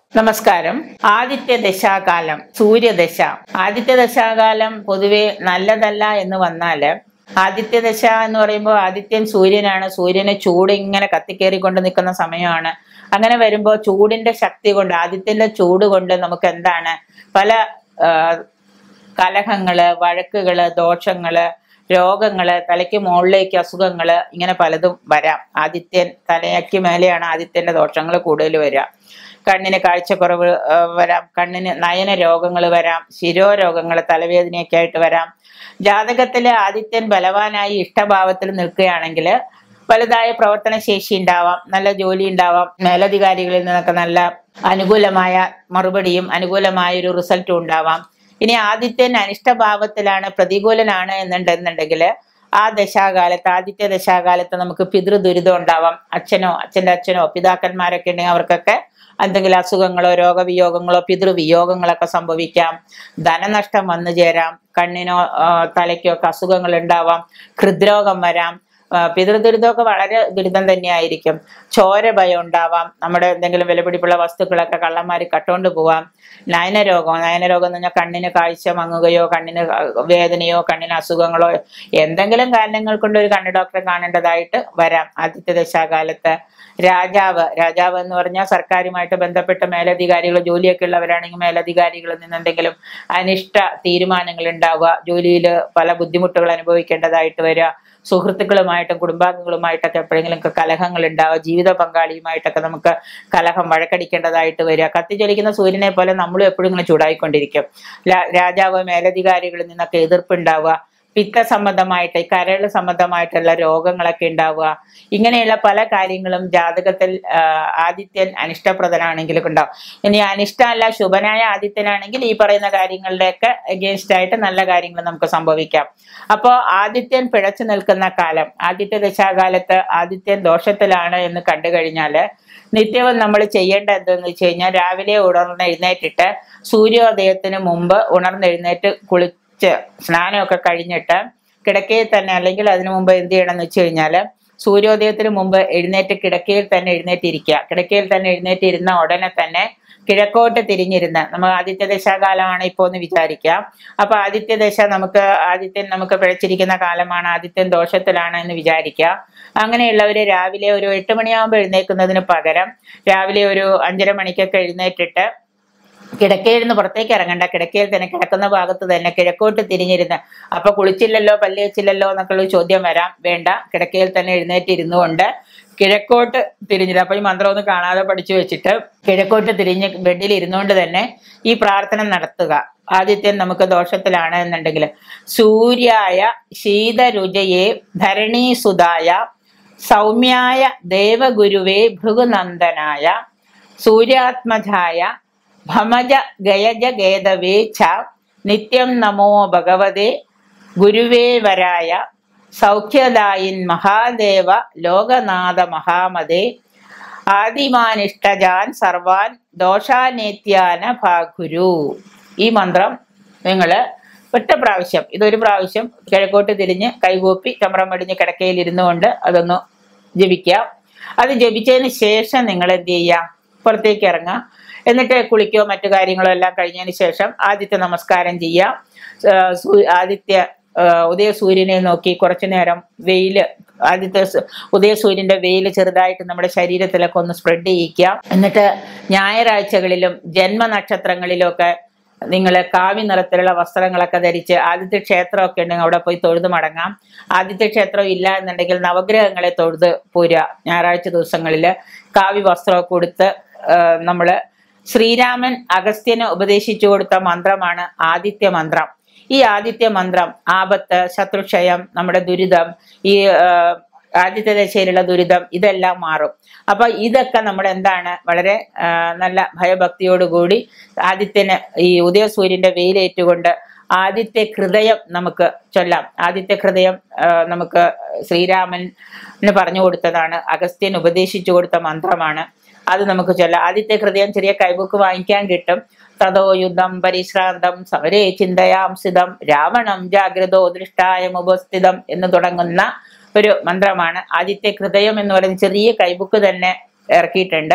നമസ്കാരം ആദിത്യ ദശാകാലം സൂര്യദശ ആദിത്യ ദശാകാലം പൊതുവെ നല്ലതല്ല എന്ന് വന്നാല് ആദിത്യ ദശ എന്ന് പറയുമ്പോൾ ആദിത്യൻ സൂര്യനാണ് സൂര്യന് ചൂട് ഇങ്ങനെ കത്തിക്കേറിക്കൊണ്ട് നിൽക്കുന്ന സമയമാണ് അങ്ങനെ വരുമ്പോൾ ചൂടിന്റെ ശക്തി കൊണ്ട് ആദിത്യന്റെ ചൂട് കൊണ്ട് നമുക്ക് എന്താണ് പല ആ, കലഹങ്ങള് വഴക്കുകള് ദോഷങ്ങള് രോഗങ്ങള് തലയ്ക്ക് മുകളിലേക്ക് അസുഖങ്ങള് ഇങ്ങനെ പലതും വരാം ആദിത്യൻ തലയ്ക്ക് മേലെയാണ് ആദിത്യന്റെ ദോഷങ്ങൾ കൂടുതൽ വരിക കണ്ണിന് കാഴ്ചക്കുറവ് ആ, വരാം കണ്ണിന് നയന രോഗങ്ങൾ വരാം ശിരോരോഗങ്ങൾ തലവേദനയൊക്കെ ആയിട്ട് വരാം ജാതകത്തിലെ ആദിത്യൻ ബലവാനായി ഇഷ്ടഭാവത്തിൽ നിൽക്കുകയാണെങ്കിൽ വലുതായ പ്രവർത്തന ശേഷി ഉണ്ടാവാം നല്ല ജോലി ഉണ്ടാവാം മേലധികാരികളിൽ നിന്നൊക്കെ നല്ല അനുകൂലമായ മറുപടിയും അനുകൂലമായ ഒരു റിസൾട്ടും ഉണ്ടാവാം ഇനി ആദിത്യൻ അനിഷ്ടഭാവത്തിലാണ് പ്രതികൂലനാണ് എന്നുണ്ടെന്നുണ്ടെങ്കിൽ ആ ദശാകാലത്ത് ആദിത്യ ദശാകാലത്ത് നമുക്ക് പിതൃ ദുരിതം ഉണ്ടാവാം അച്ഛനോ അച്ഛൻ്റെ അച്ഛനോ പിതാക്കന്മാരൊക്കെ ഉണ്ടെങ്കിൽ അവർക്കൊക്കെ എന്തെങ്കിലും അസുഖങ്ങളോ രോഗവിയോഗങ്ങളോ പിതൃവിയോഗങ്ങളൊക്കെ സംഭവിക്കാം ധനനഷ്ടം വന്നു ചേരാം കണ്ണിനോ ആ, തലയ്ക്കോ ഒക്കെ അസുഖങ്ങൾ ഉണ്ടാവാം ഹൃദ്രോഗം വരാം ആ, പിതൃദുരിതമൊക്കെ വളരെ ദുരിതം തന്നെയായിരിക്കും ചോര ഭയം ഉണ്ടാവാം നമ്മുടെ എന്തെങ്കിലും വിലപിടിപ്പുള്ള വസ്തുക്കളൊക്കെ കള്ളന്മാർ കട്ടുകൊണ്ട് പോവാം നയനരോഗം നയനരോഗം എന്ന് പറഞ്ഞാൽ കണ്ണിന് കാഴ്ച മങ്ങുകയോ കണ്ണിന് വേദനയോ കണ്ണിന് അസുഖങ്ങളോ എന്തെങ്കിലും കാരണങ്ങൾ കൊണ്ട് ഒരു കണ്ണ് ഡോക്ടറെ കാണേണ്ടതായിട്ട് വരാം ആദ്യത്തെ ദശാകാലത്ത് രാജാവ് രാജാവ് എന്ന് പറഞ്ഞാൽ സർക്കാരുമായിട്ട് ബന്ധപ്പെട്ട മേലധികാരികൾ ജോലിയൊക്കെ ഉള്ളവരാണെങ്കിൽ മേലധികാരികളിൽ നിന്ന് എന്തെങ്കിലും അനിഷ്ട തീരുമാനങ്ങൾ ഉണ്ടാവുക ജോലിയിൽ പല ബുദ്ധിമുട്ടുകൾ അനുഭവിക്കേണ്ടതായിട്ട് വരിക സുഹൃത്തുക്കളുമായിട്ടും കുടുംബാംഗങ്ങളുമായിട്ടൊക്കെ എപ്പോഴെങ്കിലും ഒക്കെ കലഹങ്ങൾ ഉണ്ടാവുക ജീവിത പങ്കാളിയുമായിട്ടൊക്കെ നമുക്ക് കലഹം വഴക്കടിക്കേണ്ടതായിട്ട് വരിക കത്തിജ്വലിക്കുന്ന സൂര്യനെ പോലെ നമ്മളും എപ്പോഴും ഇങ്ങനെ ചൂടായിക്കൊണ്ടിരിക്കും ലാ- രാജാവ് മേലധികാരികളിൽ നിന്നൊക്കെ എതിർപ്പ് ഉണ്ടാവുക പിത്ത സംബന്ധമായിട്ട് കരൾ സംബന്ധമായിട്ടുള്ള രോഗങ്ങളൊക്കെ ഉണ്ടാവുക ഇങ്ങനെയുള്ള പല കാര്യങ്ങളും ജാതകത്തിൽ ആ, ആദിത്യൻ അനിഷ്ടപ്രദനാണെങ്കിലും ഉണ്ടാവും ഇനി അനിഷ്ടമല്ല ശുഭനായ ആദിത്യനാണെങ്കിൽ ഈ പറയുന്ന കാര്യങ്ങളുടെയൊക്കെ അഗേൻസ്റ്റ് ആയിട്ട് നല്ല കാര്യങ്ങൾ നമുക്ക് സംഭവിക്കാം അപ്പോൾ ആദിത്യൻ പിഴച്ചു നിൽക്കുന്ന കാലം ആദിത്യ ദശാകാലത്ത് ആദിത്യൻ ദോഷത്തിലാണ് എന്ന് കണ്ടു കഴിഞ്ഞാല് നിത്യവും നമ്മൾ ചെയ്യേണ്ട എന്തെന്ന് വെച്ച് കഴിഞ്ഞാൽ രാവിലെ ഉണർന്ന് എഴുന്നേറ്റിട്ട് സൂര്യോദയത്തിന് മുമ്പ് ഉണർന്നെഴുന്നേറ്റ് കുളിച്ച് സ്നാനമൊക്കെ കഴിഞ്ഞിട്ട് കിടക്കയിൽ തന്നെ അല്ലെങ്കിൽ അതിനു മുമ്പ് എന്ത് ചെയ്യണം എന്ന് വെച്ച് കഴിഞ്ഞാല് സൂര്യോദയത്തിന് മുമ്പ് എഴുന്നേറ്റ് കിടക്കയിൽ തന്നെ എഴുന്നേറ്റിരിക്കുക കിടക്കയിൽ തന്നെ എഴുന്നേറ്റിരുന്ന ഉടനെ തന്നെ കിഴക്കോട്ട് തിരിഞ്ഞിരുന്ന് നമ്മൾ ആദിത്യ ദശാകാലമാണ് ഇപ്പോൾ എന്ന് വിചാരിക്കാം അപ്പൊ ആദിത്യ ദശ നമുക്ക് ആദിത്യൻ നമുക്ക് പിഴച്ചിരിക്കുന്ന കാലമാണ് ആദിത്യൻ ദോഷത്തിലാണ് എന്ന് വിചാരിക്കുക അങ്ങനെയുള്ളവര് രാവിലെ ഒരു എട്ട് മണിയാകുമ്പോൾ എഴുന്നേൽക്കുന്നതിന് പകരം രാവിലെ ഒരു അഞ്ചര മണിക്കൊക്കെ എഴുന്നേറ്റിട്ട് കിടക്കയിൽ നിന്ന് പുറത്തേക്ക് ഇറങ്ങണ്ട കിടക്കയിൽ തന്നെ കിടക്കുന്ന ഭാഗത്ത് തന്നെ കിഴക്കോട്ട് തിരിഞ്ഞിരുന്ന് അപ്പൊ കുളിച്ചില്ലല്ലോ പല്ല് വെച്ചില്ലല്ലോ എന്നൊക്കെയുള്ള ഒരു ചോദ്യം വരാം വേണ്ട കിടക്കയിൽ തന്നെ എഴുന്നേറ്റ് ഇരുന്നുകൊണ്ട് കിഴക്കോട്ട് തിരിഞ്ഞിട്ട് അപ്പൊ ഈ മന്ത്രം ഒന്ന് കാണാതെ പഠിച്ചു വെച്ചിട്ട് കിഴക്കോട്ട് തിരിഞ്ഞ് ബെഡിൽ ഇരുന്നുകൊണ്ട് തന്നെ ഈ പ്രാർത്ഥന നടത്തുക ആദിത്യൻ നമുക്ക് ദോഷത്തിലാണ് എന്നുണ്ടെങ്കിൽ സൂര്യായ ശീതരുചയെ ധരണീസുതായ സൗമ്യായ ദേവഗുരുവേ ഭൃഗുനന്ദനായ സൂര്യാത്മജായ ഭമജ ഗയജ ഗേദവേ ച നിത്യം നമോ ഭഗവതേ ഗുരുവേ വരായ സൗഖ്യദായിൻ മഹാദേവ ലോകനാഥ മഹാമതേ ആദിമാനിഷ്ടജാൻ സർവാൻ ദോഷാനേത്യാന ഭാഗുരു ഈ മന്ത്രം നിങ്ങൾ ഒറ്റ പ്രാവശ്യം ഇതൊരു പ്രാവശ്യം കിഴക്കോട്ട് തിരിഞ്ഞ് കൈകൂപ്പി ചമ്രം മടിഞ്ഞ് കിടക്കയിൽ ഇരുന്നു കൊണ്ട് അതൊന്ന് ജപിക്കാം അത് ജപിച്ചതിന് ശേഷം നിങ്ങൾ എന്ത് ചെയ്യുക പുറത്തേക്ക് ഇറങ്ങുക എന്നിട്ട് കുളിക്കോ മറ്റു കാര്യങ്ങളോ എല്ലാം കഴിഞ്ഞതിന് ശേഷം ആദിത്യ നമസ്കാരം ചെയ്യാം ആ, സൂ- ആദിത്യ ആ, ഉദയ സൂര്യനെ നോക്കി കുറച്ചു നേരം വെയില് ആദ്യത്തെ സ- ഉദയ സൂര്യന്റെ വെയില് ചെറുതായിട്ട് നമ്മുടെ ശരീരത്തിലൊക്കെ ഒന്ന് സ്പ്രെഡ് ചെയ്യിക്കുക എന്നിട്ട് ഞായറാഴ്ചകളിലും ജന്മനക്ഷത്രങ്ങളിലും ഒക്കെ നിങ്ങൾ കാവി നിറത്തിലുള്ള വസ്ത്രങ്ങളൊക്കെ ധരിച്ച് ആദിത്യ ക്ഷേത്രമൊക്കെ ഉണ്ടെങ്കിൽ അവിടെ പോയി തൊഴുത് മടങ്ങാം ആദിത്യ ക്ഷേത്രം ഇല്ല എന്നുണ്ടെങ്കിൽ നവഗ്രഹങ്ങളെ തൊഴുത് പോരുക ഞായറാഴ്ച ദിവസങ്ങളിൽ കാവി വസ്ത്രമൊക്കെ കൊടുത്ത് നമ്മൾ ശ്രീരാമൻ അഗസ്ത്യന് ഉപദേശിച്ചു കൊടുത്ത മന്ത്രമാണ് ആദിത്യ മന്ത്രം ഈ ആദിത്യ മന്ത്രം ആപത്ത് ശത്രുക്ഷയം നമ്മുടെ ദുരിതം ഈ ആ, ആദിത്യ ദശയിലുള്ള ദുരിതം ഇതെല്ലാം മാറും അപ്പൊ ഇതൊക്കെ നമ്മുടെ എന്താണ് വളരെ ആ, നല്ല ഭയഭക്തിയോടുകൂടി ആദിത്യന് ഈ ഉദയസൂര്യന്റെ വെയിലേറ്റുകൊണ്ട് ആദിത്യ ഹൃദയം നമുക്ക് ചൊല്ലാം ആദിത്യ ഹൃദയം ആ, നമുക്ക് ശ്രീരാമന് പറഞ്ഞു കൊടുത്തതാണ് അഗസ്ത്യൻ ഉപദേശിച്ചു കൊടുത്ത മന്ത്രമാണ് അത് നമുക്ക് ചൊല്ലാം ആദിത്യ ഹൃദയം ചെറിയ കൈബുക്ക് വാങ്ങിക്കാൻ കിട്ടും തതോ യുദ്ധം പരിശ്രാന്തം സമരേ ചിന്തയാംസിതം രാവണം ജാഗ്രതോ ദൃഷ്ടായമുപസ്ഥിതം എന്ന് തുടങ്ങുന്ന ഒരു മന്ത്രമാണ് ആദിത്യ ഹൃദയം എന്ന് പറയുന്ന ചെറിയ കൈബുക്ക് തന്നെ ഇറക്കിയിട്ടുണ്ട്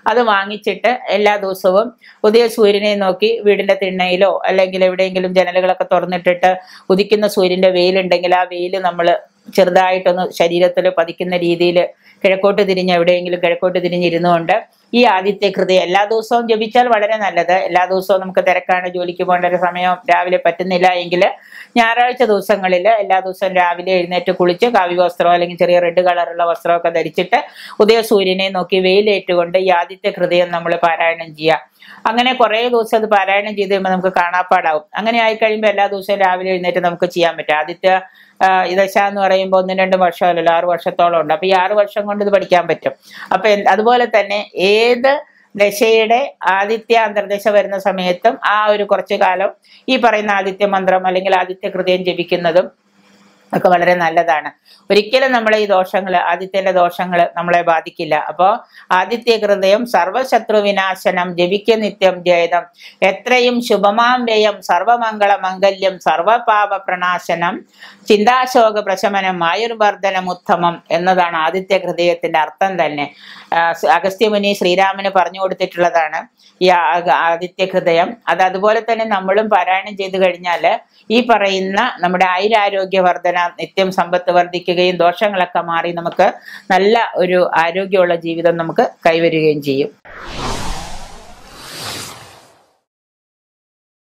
അത് വാങ്ങിച്ചിട്ട് എല്ലാ ദിവസവും ഉദയ സൂര്യനെ നോക്കി വീടിന്റെ തിണ്ണയിലോ അല്ലെങ്കിൽ എവിടെയെങ്കിലും ജനലുകളൊക്കെ തുറന്നിട്ടിട്ട് ഉദിക്കുന്ന സൂര്യന്റെ വെയിലുണ്ടെങ്കിൽ ആ വെയിൽ നമ്മൾ ചെറുതായിട്ടൊന്ന് ശരീരത്തിൽ പതിക്കുന്ന രീതിയിൽ കിഴക്കോട്ട് തിരിഞ്ഞ് എവിടെയെങ്കിലും കിഴക്കോട്ട് തിരിഞ്ഞിരുന്നുകൊണ്ട് ഈ ആദിത്യ കൃതി എല്ലാ ദിവസവും ജപിച്ചാൽ വളരെ നല്ലത് എല്ലാ ദിവസവും നമുക്ക് തിരക്കാണ് ജോലിക്ക് പോകേണ്ട ഒരു സമയം രാവിലെ പറ്റുന്നില്ല എങ്കിൽ ഞായറാഴ്ച ദിവസങ്ങളിൽ എല്ലാ ദിവസവും രാവിലെ എഴുന്നേറ്റ് കുളിച്ച് കാവ്യ വസ്ത്രമോ അല്ലെങ്കിൽ ചെറിയ റെഡ് കളറുള്ള വസ്ത്രമൊക്കെ ധരിച്ചിട്ട് ഉദയ സൂര്യനെ നോക്കി വെയിലേറ്റുകൊണ്ട് ഈ ആദിത്യ കൃതിയും നമ്മൾ പാരായണം ചെയ്യുക അങ്ങനെ കുറേ ദിവസം അത് പാരായണം ചെയ്ത് കഴിയുമ്പോൾ നമുക്ക് കാണാപ്പാടാവും അങ്ങനെ ആയി കഴിയുമ്പോൾ എല്ലാ ദിവസവും രാവിലെ എഴുന്നേറ്റ് നമുക്ക് ചെയ്യാൻ പറ്റും ആദിത്യ ആ, ഈ ദശ എന്ന് പറയുമ്പോൾ ഒന്നും രണ്ടും വർഷമല്ലല്ലോ ആറ് വർഷത്തോളം ഉണ്ട് അപ്പൊ ഈ ആറ് വർഷം കൊണ്ട് ഇത് പഠിക്കാൻ പറ്റും അപ്പൊ എന്ത്- അതുപോലെ തന്നെ ഏത് ദശയുടെ ആദിത്യ അന്തർദശ വരുന്ന സമയത്തും ആ ഒരു കുറച്ചു കാലം ഈ പറയുന്ന ആദിത്യ മന്ത്രം അല്ലെങ്കിൽ ആദിത്യ കൃതയം ജപിക്കുന്നതും ഒക്കെ വളരെ നല്ലതാണ് ഒരിക്കലും നമ്മളെ ഈ ദോഷങ്ങൾ ആദിത്യന്റെ ദോഷങ്ങൾ നമ്മളെ ബാധിക്കില്ല അപ്പോൾ ആദിത്യ ഹൃദയം സർവശത്രു വിനാശനം ജപിക്ക നിത്യം ജയതം എത്രയും ശുഭമാം വ്യയം സർവമംഗള മംഗല്യം സർവപാപ പ്രണാശനം ചിന്താശോക പ്രശമനം ആയുർവർദ്ധനം ഉത്തമം എന്നതാണ് ആദിത്യ ഹൃദയത്തിന്റെ അർത്ഥം തന്നെ ആ, സ് അഗസ്ത്യമുനി ശ്രീരാമന് പറഞ്ഞു കൊടുത്തിട്ടുള്ളതാണ് ഈ ആ- ആദിത്യ ഹൃദയം അത് അതുപോലെ തന്നെ നമ്മളും പാരായണം ചെയ്തു കഴിഞ്ഞാൽ ഈ പറയുന്ന നമ്മുടെ ആയുരാരോഗ്യ വർധന നിത്യം സമ്പത്ത് വർദ്ധിക്കുകയും ദോഷങ്ങളൊക്കെ മാറി നമുക്ക് നല്ല ഒരു ആരോഗ്യമുള്ള ജീവിതം നമുക്ക് കൈവരുകയും ചെയ്യും